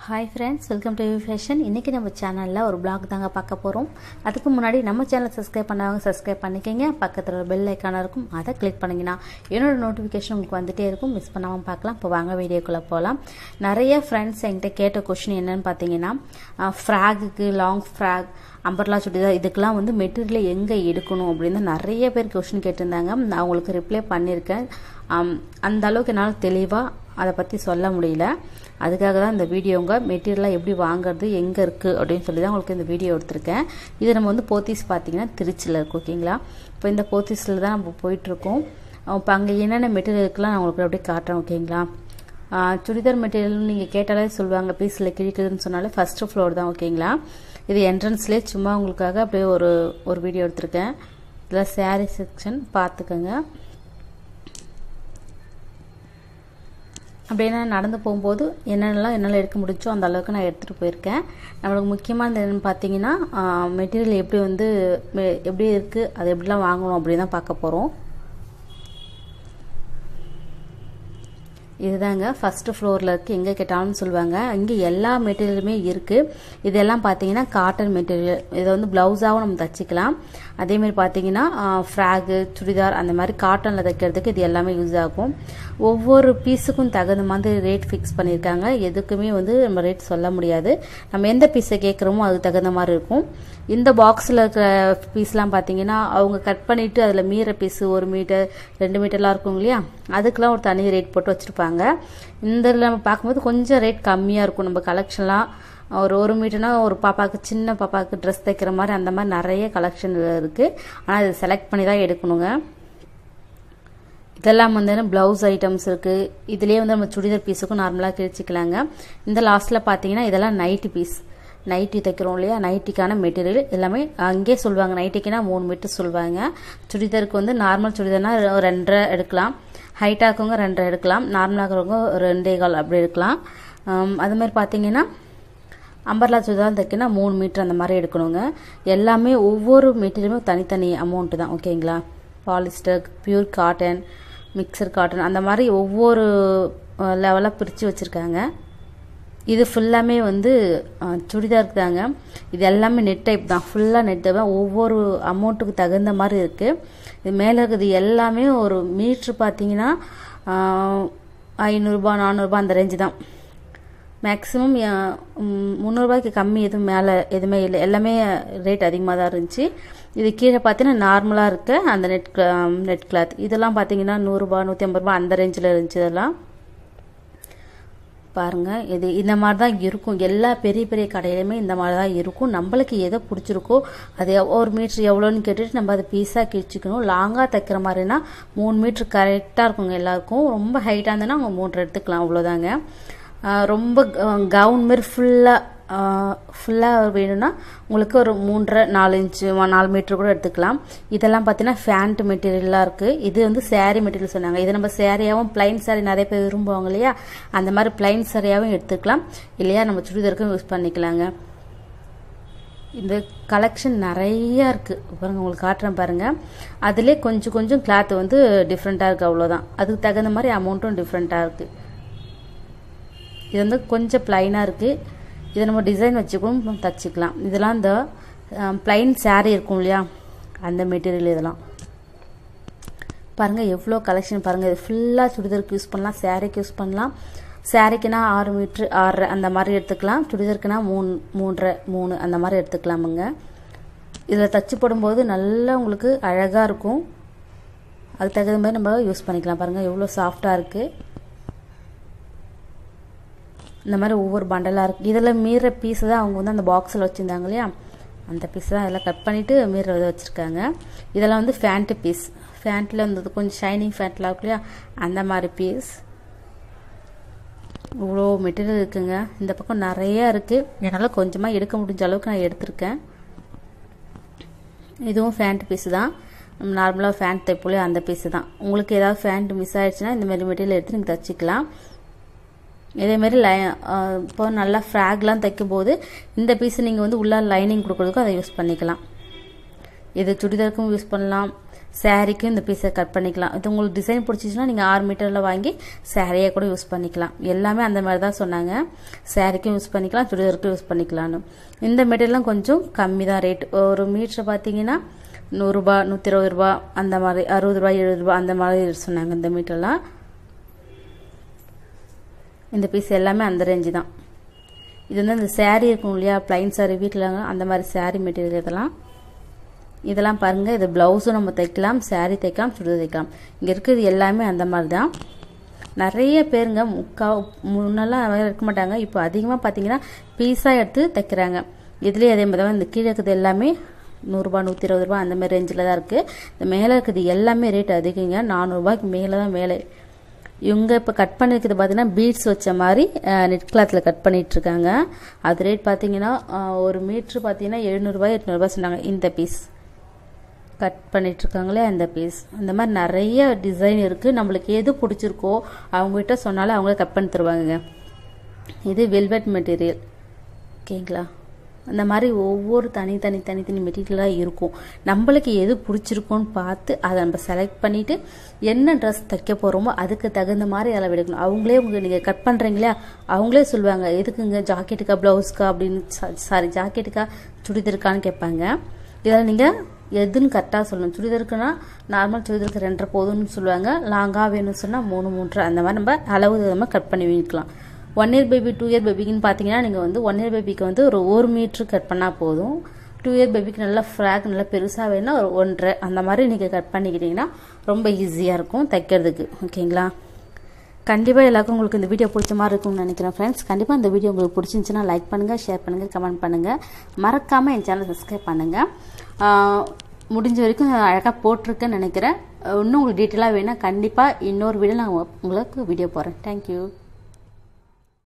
hi friends welcome to fashion இன்றைக்கி நம்ம சேனலில் ஒரு பிளாக் தாங்க பார்க்க போகிறோம் அதுக்கு முன்னாடி நம்ம சேனலை சப்ஸ்கிரைப் பண்ணாங்க சப்ஸ்கிரைப் பண்ணிக்கங்க பக்கத்தில் ஒரு பெல் ஐக்கான இருக்கும் அதை கிளிக் பண்ணிங்கன்னா என்னோட நோட்டிஃபிகேஷன் உங்களுக்கு வந்துகிட்டே இருக்கும் மிஸ் பண்ணாமல் பார்க்கலாம் இப்போ வாங்க வீடியோக்குள்ளே போகலாம் நிறைய ஃப்ரெண்ட்ஸ் என்கிட்ட கேட்ட கொஷின் என்னன்னு பார்த்தீங்கன்னா ஃப்ராகுக்கு லாங் ஃப்ராக் அம்பர்லா சுடிதார் இதுக்கெல்லாம் வந்து மெட்டீரியல் எங்கே எடுக்கணும் அப்படின்னு நிறைய பேர் கொஷின் கேட்டிருந்தாங்க நான் அவங்களுக்கு ரிப்ளை பண்ணியிருக்கேன் அந்த அளவுக்கு என்னால் தெளிவாக அதை பற்றி சொல்ல முடியல அதுக்காக தான் இந்த வீடியோங்க மெட்டீரியலாக எப்படி வாங்குறது எங்கே இருக்குது அப்படின்னு சொல்லி தான் உங்களுக்கு இந்த வீடியோ எடுத்திருக்கேன் இது நம்ம வந்து போத்தீஸ் பார்த்தீங்கன்னா திருச்சியில் இருக்கு ஓகேங்களா இப்போ இந்த போத்தீஸில் தான் நம்ம போயிட்டுருக்கோம் இப்போ அங்கே என்னென்ன மெட்டீரியல் இருக்குலாம் நான் உங்களுக்கு அப்படியே காட்டுறேன் ஓகேங்களா சுடிதார் மெட்டீரியல் நீங்கள் கேட்டாலே சொல்லுவாங்க பீஸில் கிழிக்குதுன்னு சொன்னாலே ஃபஸ்ட்டு ஃப்ளோர் தான் ஓகேங்களா இது என்ட்ரன்ஸ்லேயே சும்மா உங்களுக்காக அப்படியே ஒரு ஒரு வீடியோ எடுத்திருக்கேன் இதில் சாரீ செக்ஷன் பார்த்துக்கோங்க அப்படியே நடந்து போகும்போது என்னென்னலாம் என்னால் எடுக்க முடிச்சோ அந்த அளவுக்கு நான் எடுத்துகிட்டு போயிருக்கேன் நம்மளுக்கு முக்கியமாக என்னென்னு பார்த்தீங்கன்னா மெட்டீரியல் எப்படி வந்து எப்படி இருக்குது அது எப்படிலாம் வாங்கணும் அப்படின்னு தான் பார்க்க போகிறோம் இதுதாங்க ஃபஸ்ட்டு ஃப்ளோரில் இருக்குது எங்கே கேட்டாலும் சொல்லுவாங்க இங்கே எல்லா மெட்டீரியலுமே இருக்குது இதெல்லாம் பார்த்தீங்கன்னா காட்டன் மெட்டீரியல் இதை வந்து ப்ளவுஸாகவும் நம்ம தச்சுக்கலாம் அதேமாதிரி பார்த்தீங்கன்னா ஃப்ராகு சுடிதார் அந்த மாதிரி காட்டனில் தைக்கிறதுக்கு இது எல்லாமே யூஸ் ஆகும் ஒவ்வொரு பீஸுக்கும் தகுந்த மாதிரி ரேட் ஃபிக்ஸ் பண்ணியிருக்காங்க எதுக்குமே வந்து நம்ம ரேட் சொல்ல முடியாது நம்ம எந்த பீஸை கேட்குறோமோ அதுக்கு தகுந்த மாதிரி இருக்கும் இந்த பாக்ஸில் இருக்கிற பீஸ்லாம் பார்த்தீங்கன்னா அவங்க கட் பண்ணிவிட்டு அதில் மீற பீஸு ஒரு மீட்டர் ரெண்டு மீட்டர்லாம் இருக்கும் இல்லையா அதுக்கெலாம் ஒரு தனி ரேட் போட்டு வச்சுருப்பாங்க இந்த நம்ம பார்க்கும்போது கொஞ்சம் ரேட் கம்மியாக இருக்கும் நம்ம கலெக்ஷன்லாம் ஒரு ஒரு மீட்டர்னா ஒரு பாப்பாவுக்கு சின்ன பாப்பாவுக்கு ட்ரெஸ் தைக்கிற மாதிரி அந்த மாதிரி நிறைய கலெக்ஷன் இருக்குது ஆனால் இது செலக்ட் பண்ணி தான் எடுக்கணுங்க இதெல்லாம் வந்து ப்ளவுஸ் ஐட்டம்ஸ் இருக்குது இதுலேயே வந்து நம்ம சுடிதார் பீஸுக்கும் நார்மலாக கிழிச்சிக்கலாங்க இந்த லாஸ்ட்டில் பார்த்தீங்கன்னா இதெல்லாம் நைட்டி பீஸ் நைட்டி தைக்கிறோம் இல்லையா நைட்டிக்கான மெட்டீரியல் எல்லாமே அங்கேயே சொல்லுவாங்க நைட்டிக்குனா மூணு மீட்டர் சொல்லுவாங்க சுடிதாருக்கு வந்து நார்மல் சுடிதார்னா ரெண்டரை எடுக்கலாம் ஹைட்டாக இருக்கவங்க ரெண்டரை எடுக்கலாம் நார்மலாக இருக்கிறவங்க ரெண்டே கால் அப்படி எடுக்கலாம் அது மாதிரி பார்த்தீங்கன்னா அம்பர்லா சுடிதார் தைக்கினா மூணு மீட்டர் அந்த மாதிரி எடுக்கணுங்க எல்லாமே ஒவ்வொரு மெட்டீரியலுமே தனித்தனி அமௌண்ட்டு தான் ஓகேங்களா polyester pure cotton mixture cotton அந்த மாதிரி ஒவ்வொரு லெவலாக பிரித்து வச்சுருக்காங்க இது ஃபுல்லாமே வந்து சுடிதாருக்கு தாங்க இது எல்லாமே நெட் டைப் தான் ஃபுல்லாக நெட் டைப் தான் ஒவ்வொரு அமௌண்ட்டுக்கு தகுந்த மாதிரி இருக்குது இது மேலே இருக்கிறது எல்லாமே ஒரு மீட்ரு பார்த்தீங்கன்னா ஐநூறுரூபா நானூறுரூபா அந்த ரேஞ்சு தான் மேக்ஸிமம் முந்நூறுரூபாய்க்கு கம்மி எதுவும் மேலே எதுவுமே இல்லை எல்லாமே ரேட் அதிகமாக தான் இருந்துச்சு இது கீழே பார்த்தீங்கன்னா நார்மலாக இருக்க அந்த நெட் நெட் கிளாத் இதெல்லாம் பார்த்தீங்கன்னா நூறுரூபா நூற்றி ஐம்பது ரூபா அந்த ரேஞ்சில் இருந்துச்சு இதெல்லாம் பாருங்கள் இது இந்த மாதிரி தான் இருக்கும் எல்லா பெரிய பெரிய கடையிலுமே இந்த மாதிரி தான் இருக்கும் நம்மளுக்கு எதை பிடிச்சிருக்கோ அது ஒரு மீட்ரு எவ்வளோன்னு கேட்டுட்டு நம்ம அதை பீஸாக கிழிச்சிக்கணும் லாங்காக தைக்கிற மாதிரினா மூணு மீட்ரு கரெக்டாக இருக்குங்க எல்லாருக்கும் ரொம்ப ஹைட்டாக இருந்ததுன்னா அவங்க மூன்று எடுத்துக்கலாம் அவ்வளோதாங்க ரொம்ப கவுன் மாரி ஃபுல்லாக ஃபுல்லாக வேணும்னா உங்களுக்கு ஒரு மூன்றரை நாலு இன்ச்சு நாலு மீட்ரு கூட எடுத்துக்கலாம் இதெல்லாம் பார்த்தீங்கன்னா ஃபேண்ட் மெட்டீரியலாக இருக்குது இது வந்து சேரீ மெட்டீரியல் சொன்னாங்க இது நம்ம சேரீயாகவும் பிளைன் சாரீ நிறைய பேர் விரும்புவாங்க இல்லையா அந்த மாதிரி பிளைன் சாரியாகவும் எடுத்துக்கலாம் இல்லையா நம்ம சுடிதாருக்கும் யூஸ் பண்ணிக்கலாங்க இந்த கலெக்ஷன் நிறையா இருக்குது பாருங்கள் உங்களுக்கு காட்டுறேன் பாருங்கள் அதிலே கொஞ்சம் கொஞ்சம் கிளாத் வந்து டிஃப்ரெண்ட்டாக இருக்குது அவ்வளோதான் அதுக்கு தகுந்த மாதிரி அமௌண்ட்டும் டிஃப்ரெண்ட்டாக இருக்குது இது வந்து கொஞ்சம் ப்ளைனாக இருக்குது இதை நம்ம டிசைன் வச்சுக்கூடும் தச்சுக்கலாம் இதெல்லாம் இந்த பிளைன் சாரீ இருக்கும் இல்லையா அந்த மெட்டீரியல் இதெல்லாம் பாருங்கள் எவ்வளோ கலெக்ஷன் பாருங்கள் இது ஃபுல்லாக சுடிதாருக்கு யூஸ் பண்ணலாம் சாரீக்கு யூஸ் பண்ணலாம் சாரீக்குனா ஆறு மீட்ரு ஆறரை அந்த மாதிரி எடுத்துக்கலாம் சுடிதாருக்குனா மூணு மூன்றரை மூணு அந்த மாதிரி எடுத்துக்கலாமுங்க இதில் தச்சு போடும்போது நல்லா உங்களுக்கு அழகாக இருக்கும் அதுக்கு தகுந்த மாதிரி நம்ம யூஸ் பண்ணிக்கலாம் பாருங்கள் எவ்வளோ சாஃப்டாக இருக்குது இந்த மாதிரி ஒவ்வொரு பண்டலாக இருக்குது இதில் மீற பீஸ் தான் அவங்க வந்து அந்த பாக்ஸில் வச்சுருந்தாங்க இல்லையா அந்த பீஸ் தான் எல்லாம் கட் பண்ணிவிட்டு மீற இதை வச்சுருக்காங்க இதெல்லாம் வந்து ஃபேண்ட்டு பீஸ் ஃபேண்ட்டில் வந்து கொஞ்சம் ஷைனிங் ஃபேண்ட்லாம் இருக்கு இல்லையா அந்த மாதிரி பீஸ் இவ்வளோ மெட்டீரியல் இருக்குங்க இந்த பக்கம் நிறையா இருக்குது என்னால் கொஞ்சமாக எடுக்க முடிஞ்ச அளவுக்கு நான் எடுத்திருக்கேன் இதுவும் ஃபேண்ட் பீஸ் தான் நார்மலாக ஃபேண்ட் தைப்போலே அந்த பீஸு தான் உங்களுக்கு ஏதாவது ஃபேண்ட் மிஸ் ஆகிடுச்சுன்னா இந்த மாதிரி மெட்டீரியல் எடுத்து நீங்கள் தச்சுக்கலாம் இதேமாரி லை இப்போ நல்லா ஃப்ராக்லாம் தைக்கும்போது இந்த பீஸை நீங்கள் வந்து உள்ளே லைனிங் கொடுக்குறதுக்கும் அதை யூஸ் பண்ணிக்கலாம் இது சுடிதாருக்கும் யூஸ் பண்ணலாம் சாரீக்கும் இந்த பீஸை கட் பண்ணிக்கலாம் இது உங்களுக்கு டிசைன் பிடிச்சிச்சுன்னா நீங்கள் ஆறு மீட்டரில் வாங்கி சாரியை கூட யூஸ் பண்ணிக்கலாம் எல்லாமே அந்த மாதிரி தான் சொன்னாங்க சாரிக்கும் யூஸ் பண்ணிக்கலாம் சுடிதாருக்கும் யூஸ் பண்ணிக்கலாம்னு இந்த மெட்டீரியல்லாம் கொஞ்சம் கம்மி தான் ரேட் ஒரு மீட்டர் பார்த்தீங்கன்னா நூறுரூபா நூற்றி இருபது ரூபா அந்த மாதிரி அறுபது ரூபா எழுபது ரூபா அந்த மாதிரி சொன்னாங்க இந்த மீட்டர்லாம் இந்த பீஸ் எல்லாமே அந்த ரேஞ்சு தான் இது வந்து இந்த சேரீ இருக்கும் இல்லையா பிளைன் சாரீ வீட்டில் அந்த மாதிரி சாரீ மெட்டீரியல் இதெல்லாம் இதெல்லாம் பாருங்கள் இது ப்ளவுஸும் நம்ம தைக்கலாம் சாரீ தைக்கலாம் சுடிதார் தைக்கலாம் இங்கே இருக்கிறது எல்லாமே அந்த மாதிரி தான் நிறைய பேருங்க முக்கா முன்னெல்லாம் இருக்க மாட்டாங்க இப்போ அதிகமாக பார்த்தீங்கன்னா பீஸாக எடுத்து தைக்கிறாங்க இதுலேயே அதே மாதிரி தான் இந்த கீழே இருக்கிறது எல்லாமே நூறுரூபா நூற்றி இருபது ரூபா அந்த மாதிரி ரேஞ்சில் தான் இருக்குது இந்த மேலே இருக்கிறது எல்லாமே ரேட் அதிகங்க நானூறுரூபாய்க்கு மேலே தான் மேலே இவங்க இப்போ கட் பண்ணிருக்கிறது பார்த்தீங்கன்னா பீட்ஸ் வச்ச மாதிரி நெட் கிளாத்தில் கட் பண்ணிகிட்ருக்காங்க அது ரேட் பார்த்தீங்கன்னா ஒரு மீட்ரு பார்த்தீங்கன்னா எழுநூறுபாய் எட்நூறுபா சொன்னாங்க இந்த பீஸ் கட் பண்ணிகிட்ருக்காங்களே அந்த பீஸ் அந்த மாதிரி நிறைய டிசைன் இருக்குது நம்மளுக்கு எது பிடிச்சிருக்கோ அவங்ககிட்ட சொன்னாலே அவங்களே கட் பண்ணி தருவாங்க இது வெல்வெட் மெட்டீரியல் ஓகேங்களா அந்த மாதிரி ஒவ்வொரு தனி தனி தனி தனி மெட்டீரியலாக இருக்கும் நம்மளுக்கு எது பிடிச்சிருக்கோன்னு பார்த்து அதை நம்ம செலக்ட் பண்ணிவிட்டு என்ன ட்ரெஸ் தைக்க போகிறோமோ அதுக்கு தகுந்த மாதிரி அளவு எடுக்கணும் அவங்களே உங்கள் நீங்கள் கட் பண்ணுறீங்களா அவங்களே சொல்லுவாங்க எதுக்குங்க ஜாக்கெட்டுக்கா ப்ளவுஸ்க்கா அப்படின்னு சாரி ஜாக்கெட்டுக்கா சுடிதருக்கான்னு கேட்பாங்க இதில் நீங்கள் எதுன்னு கரெக்டாக சொல்லணும் சுடிதருக்குன்னா நார்மல் சுடிதருக்கு ரெண்டரை போதும்னு சொல்லுவாங்க லாங்காக வேணும்னு சொன்னால் மூணு மூன்றரை அந்த மாதிரி நம்ம அளவு நம்ம கட் பண்ணி வைக்கலாம் one year baby two year பேபிக்குன்னு பார்த்தீங்கன்னா நீங்கள் வந்து ஒன் இயர் பேபிக்கு வந்து ஒரு ஒரு மீட்ரு கட் பண்ணால் போதும் டூ இயர் பேபிக்கு நல்லா ஃப்ராக் நல்லா பெருசாக வேணும்னா ஒரு ஒன்றரை அந்த மாதிரி நீங்கள் கட் பண்ணிக்கிட்டிங்கன்னா ரொம்ப ஈஸியாக இருக்கும் தைக்கிறதுக்கு ஓகேங்களா கண்டிப்பாக எல்லாருக்கும் உங்களுக்கு இந்த வீடியோ பிடிச்ச மாதிரி இருக்கும்னு நினைக்கிறேன் ஃப்ரெண்ட்ஸ் கண்டிப்பாக இந்த வீடியோ உங்களுக்கு பிடிச்சிருந்துச்சுன்னா லைக் பண்ணுங்கள் ஷேர் பண்ணுங்கள் கமெண்ட் பண்ணுங்கள் மறக்காமல் என் சேனல் சப்ஸ்கிரைப் பண்ணுங்கள் முடிஞ்ச வரைக்கும் அழகாக போட்டிருக்கேன்னு நினைக்கிறேன் இன்னும் உங்களுக்கு டீட்டெயிலாக வேணால் கண்டிப்பாக இன்னொரு வீடியோ நான் உங்களுக்கு வீடியோ போகிறேன் தேங்க்யூ